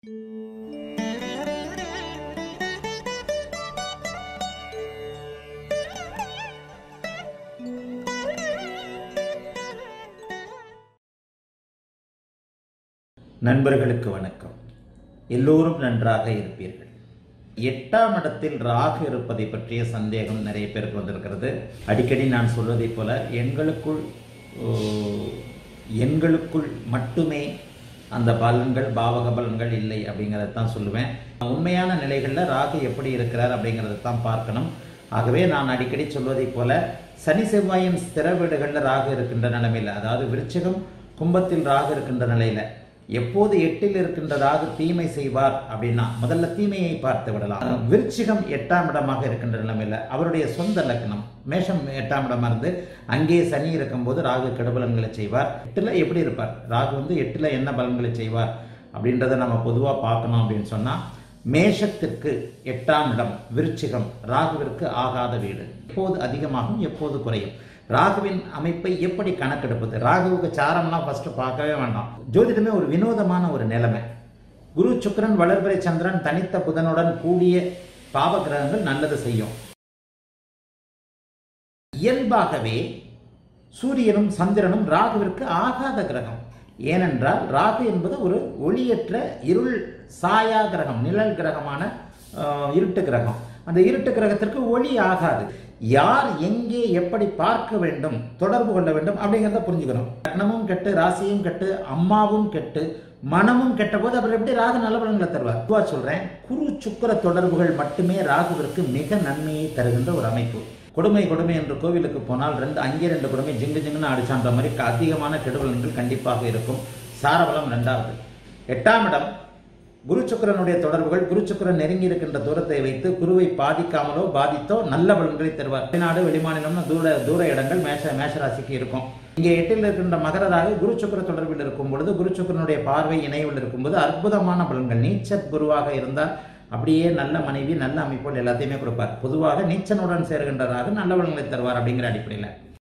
நண்பர்களுக்கு வணக்கம் எல்லோரும் நன்றாக இருப்பீர்கள் எட்டாம் இடத்தில் ராகு இருப்பதை பற்றிய சந்தேகம் நிறைய பேருக்கு வந்திருக்கிறது அடிக்கடி நான் சொல்வதைப் போல எண்களுக்குள் ஓ, எண்களுக்குள் மட்டுமே அந்த பலன்கள் பாவக பலன்கள் இல்லை அப்படிங்கிறத தான் சொல்லுவேன் உண்மையான நிலைகளில் ராகு எப்படி இருக்கிறார் அப்படிங்கிறத தான் பார்க்கணும் ஆகவே நான் அடிக்கடி சொல்வதைப் போல சனி செவ்வாயின் ஸ்திர வீடுகளில் ராகு இருக்கின்ற நிலைமையில் அதாவது விருச்சிகம் கும்பத்தில் ராகு இருக்கின்ற நிலையில் எப்போது எட்டில் இருக்கின்ற ராகு தீமை செய்வார் அப்படின்னா முதல்ல தீமையை பார்த்து விடலாம் விருச்சிகம் எட்டாம் இடமாக இருக்கின்ற நிலைமையில் அவருடைய சொந்த லக்னம் மேஷம் எட்டாம் இடமா இருந்து அங்கே சனி இருக்கும்போது ராகு கெடுபலன்களை செய்வார் எட்டில் எப்படி இருப்பார் ராகு வந்து எட்டில் என்ன பலன்களை செய்வார் அப்படின்றத நம்ம பொதுவாக பார்க்கணும் அப்படின்னு சொன்னால் மேஷத்திற்கு எட்டாம் இடம் விருச்சிகம் ராகுவிற்கு ஆகாத வீடு எப்போது அதிகமாகும் எப்போது குறையும் ராகுவின் அமைப்பை எப்படி கணக்கெடுப்பது ராகுவுக்கு சாரம்லாம் ஃபர்ஸ்ட் பார்க்கவே வேண்டாம் ஜோதிடமே ஒரு வினோதமான ஒரு நிலைமை குரு சுக்கிரன் வளர்பிறை சந்திரன் தனித்த புதனுடன் கூடிய பாவ கிரகங்கள் நல்லது செய்யும் இயல்பாகவே சூரியனும் சந்திரனும் ராகுவிற்கு ஆகாத கிரகம் ஏனென்றால் ராகு என்பது ஒரு ஒளியற்ற இருள் சாயா கிரகம் நிழல் கிரகமான ஆஹ், இருட்டு கிரகம் அந்த இருட்டு கிரகத்திற்கு ஒளி ஆகாது யார் எங்கே எப்படி பார்க்க வேண்டும் தொடர்பு கொள்ள வேண்டும் அப்படிங்கிறத புரிஞ்சுக்கணும் லக்னமும் கெட்டு ராசியும் கெட்டு அம்மாவும் கெட்டு மனமும் கெட்ட போது அப்புறம் எப்படி ராகு நல்ல பலன்களை தருவார் பொதுவா சொல்றேன் குரு சுக்கிர தொடர்புகள் மட்டுமே ராகுவிற்கு மிக நன்மையை தருகின்ற ஒரு அமைப்பு கொடுமை கொடுமை என்று கோவிலுக்கு போனால் ரெண்டு அங்கே ரெண்டு கொடுமை ஜிங்கு ஜிங்குன்னு அடிச்சான்ற மாதிரி க- அதிகமான கெடுபலன்கள் கண்டிப்பாக இருக்கும் சாரபலம் ரெண்டாவது எட்டாம் இடம் குரு சுக்கிரனுடைய தொடர்புகள் குரு சுக்கிரன் நெருங்கி இருக்கின்ற தூரத்தை வைத்து குருவை பாதிக்காமலோ பாதித்தோ நல்ல பலன்களை தருவார் வெளிநாடு வெளிமாநிலம்னு தூர தூர இடங்கள் மேஷ மேஷராசிக்கு இருக்கும் இங்கே எட்டில் இருக்கின்ற மகரராக குரு சுக்கிர தொடர்பில் இருக்கும் பொழுது குரு சுக்கிரனுடைய பார்வை இணைவில் இருக்கும்போது அற்புதமான பலன்கள் நீச்ச குருவாக இருந்தால் அப்படியே நல்ல மனைவி நல்ல அமைப்போல் எல்லாத்தையுமே கொடுப்பார் பொதுவாக நீச்சனுடன் சேர்கின்றதாக நல்ல பலன்களை தருவார் அப்படிங்கிற அடிப்படையில்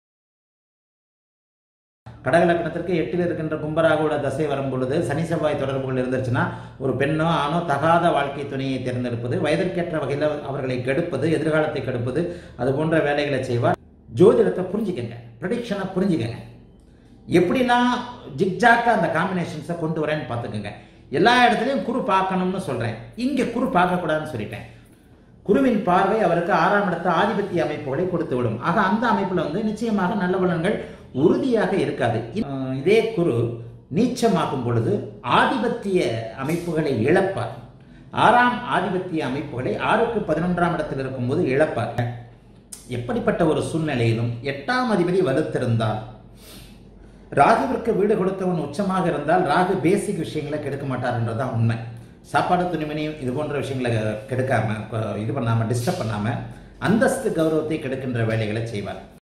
கடகலக்கணத்திற்கு எட்டில் இருக்கின்ற கும்பராகோட தசை வரும் பொழுது சனி செவ்வாய் தொடர்புகள் இருந்துச்சுன்னா ஒரு பெண்ணோ ஆணோ தகாத வாழ்க்கை துணையை தேர்ந்தெடுப்பது வயதிற்கேற்ற வகையில் அவர்களை கெடுப்பது எதிர்காலத்தை கெடுப்பது அது போன்ற வேலைகளை செய்வார் ஜோதிடத்தை புரிஞ்சுக்கங்க ப்ரடிக்ஷனை புரிஞ்சுக்கங்க எப்படிலாம் ஜிக்ஜாக்கா அந்த காம்பினேஷன்ஸை கொண்டு வரேன்னு பார்த்துக்கோங்க எல்லா இடத்துலையும் குரு பார்க்கணும்னு சொல்கிறேன் இங்கே குரு பார்க்கக்கூடாதுன்னு சொல்லிட்டேன் குருவின் பார்வை அவருக்கு ஆறாம் இடத்து ஆதிபத்திய அமைப்புகளை கொடுத்து விடும் ஆக அந்த அமைப்புல வந்து நிச்சயமாக நல்ல பலன்கள் உறுதியாக இருக்காது அஹ் இதே குரு நீச்சமாகும் பொழுது ஆதிபத்திய அமைப்புகளை இழப்பார் ஆறாம் ஆதிபத்திய அமைப்புகளை ஆறுக்கு பதினொன்றாம் இடத்தில் இருக்கும்போது இழப்பார் எப்படிப்பட்ட ஒரு சூழ்நிலையிலும் எட்டாம் அதிபதி வலுத்திருந்தால் ராகுவிற்கு வீடு கொடுத்தவன் உச்சமாக இருந்தால் ராகு பேசிக் விஷயங்களை கெடுக்க மாட்டார்ன்றதுதான் உண்மை சாப்பாடு துணிமணி இது போன்ற விஷயங்களை கெடுக்காம கொ- இது பண்ணாம டிஸ்டர்ப் பண்ணாம அந்தஸ்து கௌரவத்தை கெடுக்கின்ற வேலைகளை செய்வார்